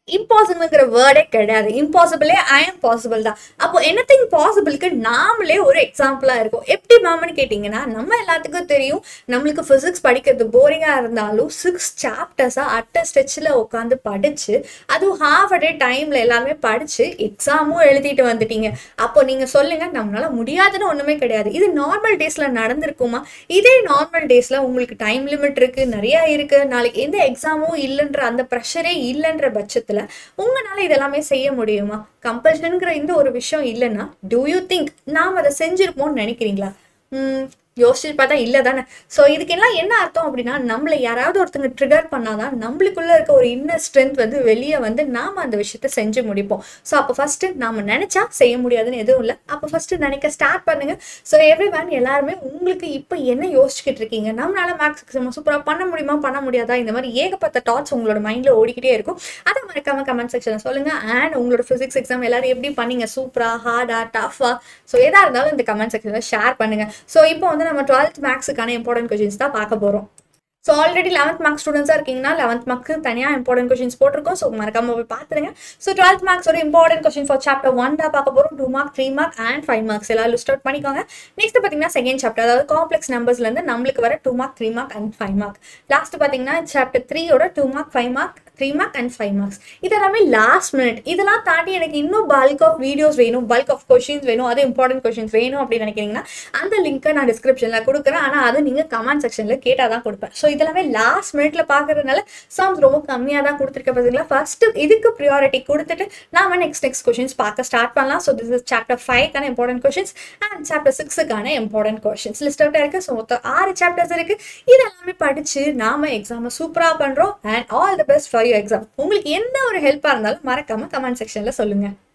இம்பாசிபிள்ங்கிற வேர்டே கிடையாது இம்பாசிபிளே I am possible தான் அப்போ எனிதிங் பாசிபிளுக்கு நாமளே ஒரு எக்ஸாம்பிளா இருக்கும் எப்படி மேம்னு கேட்டிங்கன்னா நம்ம எல்லாத்துக்கும் தெரியும் நம்மளுக்கு ஃபிசிக்ஸ் படிக்கிறது போரிங்கா இருந்தாலும் சிக்ஸ் சாப்டர்ஸா அட்ட ஸ்ட்ரெச்சில் உட்காந்து படிச்சு அதுவும் ஹாஃப் அ டே டைம்ல எல்லாமே படிச்சு எக்ஸாமும் எழுதிட்டு வந்துட்டீங்க அப்போ நீங்க சொல்லுங்க நம்மளால முடியாதுன்னு ஒண்ணுமே கிடையாது இது நார்மல் டேஸ்ல நடந்திருக்குமா இதே நார்மல் டேஸ்ல உங்களுக்கு டைம் லிமிட் இருக்கு நிறைய இருக்கு நாளைக்கு எந்த எக்ஸாமும் இல்லைன்ற அந்த ப்ரெஷரே இல்லைன்ற பட்சத்துல உங்களால இதெல்லாமே செய்ய முடியுமா கம்பல்ஷனுங்கிற இந்த ஒரு விஷயம் இல்லைன்னா டூ யூ திங்க் நாம் அதை செஞ்சிருப்போம்னு நினைக்கிறீங்களா ம், யோசிச்சு பார்த்தா இல்லை தானே ஸோ இதுக்கெல்லாம் என்ன அர்த்தம் அப்படின்னா நம்மளை யாராவது ஒருத்தங்க ட்ரிகர் பண்ணாதான் நம்மளுக்குள்ள இருக்க ஒரு இன்னர் ஸ்ட்ரென்த் வந்து வெளியே வந்து நாம அந்த விஷயத்த செஞ்சு முடிப்போம் ஸோ அப்போ ஃபர்ஸ்ட் நாம நினைச்சா செய்ய முடியாதுன்னு எதுவும் இல்லை அப்போ ஃபர்ஸ்ட் நினைக்க ஸ்டார்ட் பண்ணுங்க ஸோ எவ்ரி மேன் எல்லாருமே உங்களுக்கு இப்போ என்ன யோசிச்சுக்கிட்டு இருக்கீங்க நம்மளால மேக்ஸ் எக்ஸாம் சூப்பராக பண்ண முடியுமா பண்ண முடியாதா இந்த மாதிரி ஏகப்பட்ட தாட்ஸ் உங்களோட மைண்ட்ல ஓடிக்கிட்டே இருக்கும் அதை மறக்காம கமெண்ட் செக்ஷனில் சொல்லுங்க அண்ட் உங்களோட ஃபிசிக்ஸ் எக்ஸாம் எல்லாரும் எப்படி பண்ணீங்க சூப்பரா ஹார்டா டஃபா ஸோ எதா இருந்தாலும் இந்த கமெண்ட் செக்ஷனில் ஷேர் பண்ணுங்க ஸோ இப்போ வந்து நம்ம டுவெல்த் மேக்ஸுக்கான இம்பார்ட்டன்ட் கொஷின்ஸ் தான் பார்க்க போறோம் ஸோ ஆல்ரெடி லெவன்த் மார்க்ஸ் ஸ்டூடெண்ட்ஸாக இருக்கீங்கன்னா லெவன்த் மார்க்கு தனியாக இம்பார்ட்டன்ட் கொஷின்ஸ் போட்டிருக்கோம் ஸோ மறக்காம போய் பார்த்துருங்க ஸோ டுவெல்த் மார்க்ஸ் ஒரு important question for chapter one தான் பார்க்க போகிறோம் two mark three mark and five marks எல்லாம் லிஸ்ட் அவுட் பண்ணிக்கோங்க நெக்ஸ்ட் பார்த்தீங்கன்னா செகண்ட் சாப்டர் அதாவது காம்ப்ளெக்ஸ் நம்பர்ஸ்லேருந்து நம்மளுக்கு வர two mark three mark and five mark last பார்த்தீங்கன்னா சாப்டர் த்ரீயோட two mark five mark three mark and five marks இதெல்லாமே லாஸ்ட் மினிட் இதெல்லாம் தாண்டி எனக்கு இன்னும் பல்க் ஆஃப் வீடியோஸ் வேணும் பல்க் ஆஃப் கொஷின்ஸ் வேணும் அது இம்பார்ட்டன்ட் கொஷின்ஸ் வேணும் அப்படின்னு நினைக்கிறீங்கன்னா அந்த லிங்க்கை நான் டிஸ்கிரிப்ஷனில் கொடுக்குறேன் ஆனால் அது நீங்கள் கமெண்ட் செக்ஷனில் கேட்டால் தான் கொடுப்பேன் ஸோ இதெல்லாமே லாஸ்ட் மினிட்ல பார்க்கறதுனால சம்ஸ் ரொம்ப கம்மியாக தான் கொடுத்துருக்க பார்த்தீங்களா ஃபர்ஸ்ட் இதுக்கு ப்ரியாரிட்டி கொடுத்துட்டு நாம நெக்ஸ்ட் நெக்ஸ்ட் கொஷின்ஸ் பார்க்க ஸ்டார்ட் பண்ணலாம் ஸோ திஸ் இஸ் சாப்டர் ஃபைவ்க்கான இம்பார்ட்டன்ட் கொஷின்ஸ் அண்ட் சாப்டர் சிக்ஸுக்கான இம்பார்ட்டன்ட் கொஷின்ஸ் லிஸ்ட் அவுட் இருக்கு ஸோ மொத்தம் ஆறு சாப்டர்ஸ் இருக்கு இது எல்லாமே படிச்சு நாம எக்ஸாமை சூப்பராக பண்றோம் and all the best for you exam உங்களுக்கு எந்த ஒரு ஹெல்ப்பாக இருந்தாலும் மறக்காம கமெண்ட் செக்ஷன்ல சொல்லுங்க